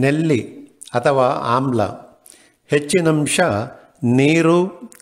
ನೆಲ್ಲಿ ಅಥವಾ ಆಮ್ಲ ಹೆಚ್ಚಿನಂಶ ನೀರು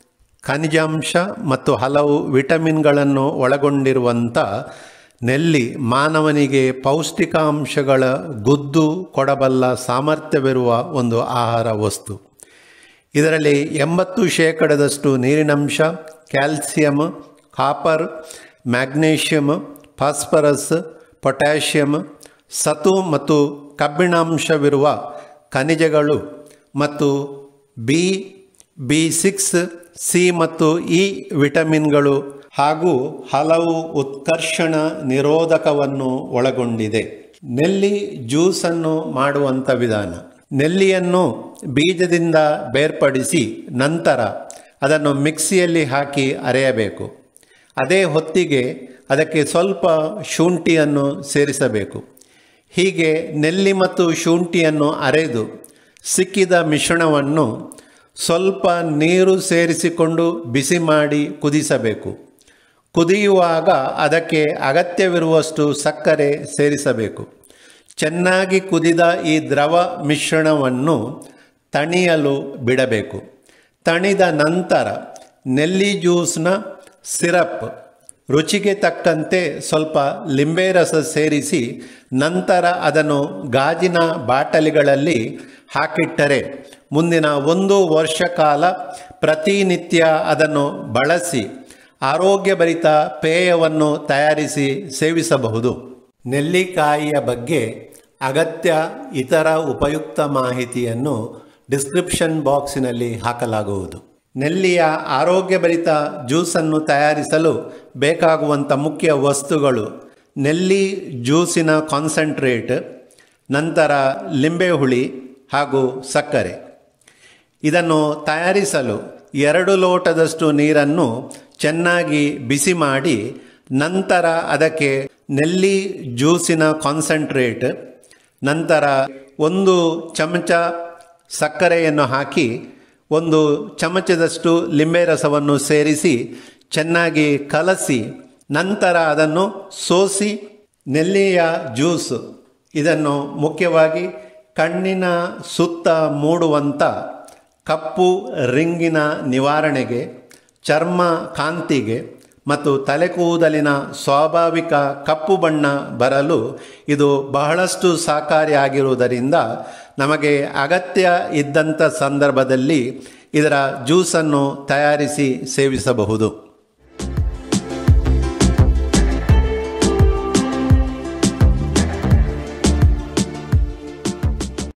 ಖನಿಜಾಂಶ ಮತ್ತು ಹಲವು ವಿಟಮಿನ್ಗಳನ್ನು ಒಳಗೊಂಡಿರುವಂಥ ನೆಲ್ಲಿ ಮಾನವನಿಗೆ ಪೌಷ್ಟಿಕಾಂಶಗಳ ಗುದ್ದು ಕೊಡಬಲ್ಲ ಸಾಮರ್ಥ್ಯವಿರುವ ಒಂದು ಆಹಾರ ವಸ್ತು ಇದರಲ್ಲಿ ಎಂಬತ್ತು ಶೇಕಡದಷ್ಟು ನೀರಿನಂಶ calcium copper magnesium phosphorus potassium ಸತು ಮತ್ತು ಕಬ್ಬಿಣಾಂಶವಿರುವ ಖನಿಜಗಳು ಮತ್ತು ಬಿ ಬಿ ಸಿಕ್ಸ್ ಸಿ ಮತ್ತು ಇ ವಿಟಮಿನ್ಗಳು ಹಾಗೂ ಹಲವು ಉತ್ಕರ್ಷಣ ನಿರೋಧಕವನ್ನು ಒಳಗೊಂಡಿದೆ ನೆಲ್ಲಿ ಜ್ಯೂಸನ್ನು ಮಾಡುವಂಥ ವಿಧಾನ ನೆಲ್ಲಿಯನ್ನು ಬೀಜದಿಂದ ಬೇರ್ಪಡಿಸಿ ನಂತರ ಅದನ್ನು ಮಿಕ್ಸಿಯಲ್ಲಿ ಹಾಕಿ ಅರೆಯಬೇಕು ಅದೇ ಹೊತ್ತಿಗೆ ಅದಕ್ಕೆ ಸ್ವಲ್ಪ ಶುಂಠಿಯನ್ನು ಸೇರಿಸಬೇಕು ಹೀಗೆ ನೆಲ್ಲಿ ಮತ್ತು ಶುಂಠಿಯನ್ನು ಅರೆದು ಸಿಕ್ಕಿದ ಮಿಶ್ರಣವನ್ನು ಸ್ವಲ್ಪ ನೀರು ಸೇರಿಸಿಕೊಂಡು ಬಿಸಿ ಮಾಡಿ ಕುದಿಸಬೇಕು ಕುದಿಯುವಾಗ ಅದಕ್ಕೆ ಅಗತ್ಯವಿರುವಷ್ಟು ಸಕ್ಕರೆ ಸೇರಿಸಬೇಕು ಚೆನ್ನಾಗಿ ಕುದಿದ ಈ ದ್ರವ ಮಿಶ್ರಣವನ್ನು ತಣಿಯಲು ಬಿಡಬೇಕು ತಣಿದ ನಂತರ ನೆಲ್ಲಿ ಜ್ಯೂಸ್ನ ಸಿರಪ್ ರುಚಿಗೆ ತಕ್ಕಂತೆ ಸ್ವಲ್ಪ ಲಿಂಬೆ ರಸ ಸೇರಿಸಿ ನಂತರ ಅದನ್ನು ಗಾಜಿನ ಬಾಟಲಿಗಳಲ್ಲಿ ಹಾಕಿಟ್ಟರೆ ಮುಂದಿನ ಒಂದು ವರ್ಷ ಕಾಲ ಪ್ರತಿನಿತ್ಯ ಅದನ್ನು ಬಳಸಿ ಆರೋಗ್ಯಭರಿತ ಪೇಯವನ್ನು ತಯಾರಿಸಿ ಸೇವಿಸಬಹುದು ನೆಲ್ಲಿಕಾಯಿಯ ಬಗ್ಗೆ ಅಗತ್ಯ ಇತರ ಉಪಯುಕ್ತ ಮಾಹಿತಿಯನ್ನು ಡಿಸ್ಕ್ರಿಪ್ಷನ್ ಬಾಕ್ಸಿನಲ್ಲಿ ಹಾಕಲಾಗುವುದು ನೆಲ್ಲಿಯ ಆರೋಗ್ಯಭರಿತ ಜ್ಯೂಸನ್ನು ತಯಾರಿಸಲು ಬೇಕಾಗುವಂಥ ಮುಖ್ಯ ವಸ್ತುಗಳು ನೆಲ್ಲಿ ಜ್ಯೂಸಿನ ಕಾನ್ಸಂಟ್ರೇಟ್ ನಂತರ ಲಿಂಬೆ ಹುಳಿ ಹಾಗೂ ಸಕ್ಕರೆ ಇದನ್ನು ತಯಾರಿಸಲು ಎರಡು ಲೋಟದಷ್ಟು ನೀರನ್ನು ಚೆನ್ನಾಗಿ ಬಿಸಿ ಮಾಡಿ ನಂತರ ಅದಕ್ಕೆ ನೆಲ್ಲಿ ಜ್ಯೂಸಿನ ಕಾನ್ಸಂಟ್ರೇಟ್ ನಂತರ ಒಂದು ಚಮಚ ಸಕ್ಕರೆಯನ್ನು ಹಾಕಿ ಒಂದು ಚಮಚದಷ್ಟು ಲಿಂಬೆ ರಸವನ್ನು ಸೇರಿಸಿ ಚೆನ್ನಾಗಿ ಕಲಸಿ ನಂತರ ಅದನ್ನು ಸೋಸಿ ನೆಲ್ಲಿಯ ಜ್ಯೂಸ್ ಇದನ್ನು ಮುಖ್ಯವಾಗಿ ಕಣ್ಣಿನ ಸುತ್ತ ಮೂಡುವಂಥ ಕಪ್ಪು ರಿಂಗಿನ ನಿವಾರಣೆಗೆ ಚರ್ಮ ಕಾಂತಿಗೆ ಮತ್ತು ತಲೆಕೂದಲಿನ ಸ್ವಾಭಾವಿಕ ಕಪ್ಪು ಬಣ್ಣ ಬರಲು ಇದು ಬಹಳಷ್ಟು ಸಹಕಾರಿಯಾಗಿರುವುದರಿಂದ ನಮಗೆ ಅಗತ್ಯ ಇದ್ದಂಥ ಸಂದರ್ಭದಲ್ಲಿ ಇದರ ಜ್ಯೂಸನ್ನು ತಯಾರಿಸಿ ಸೇವಿಸಬಹುದು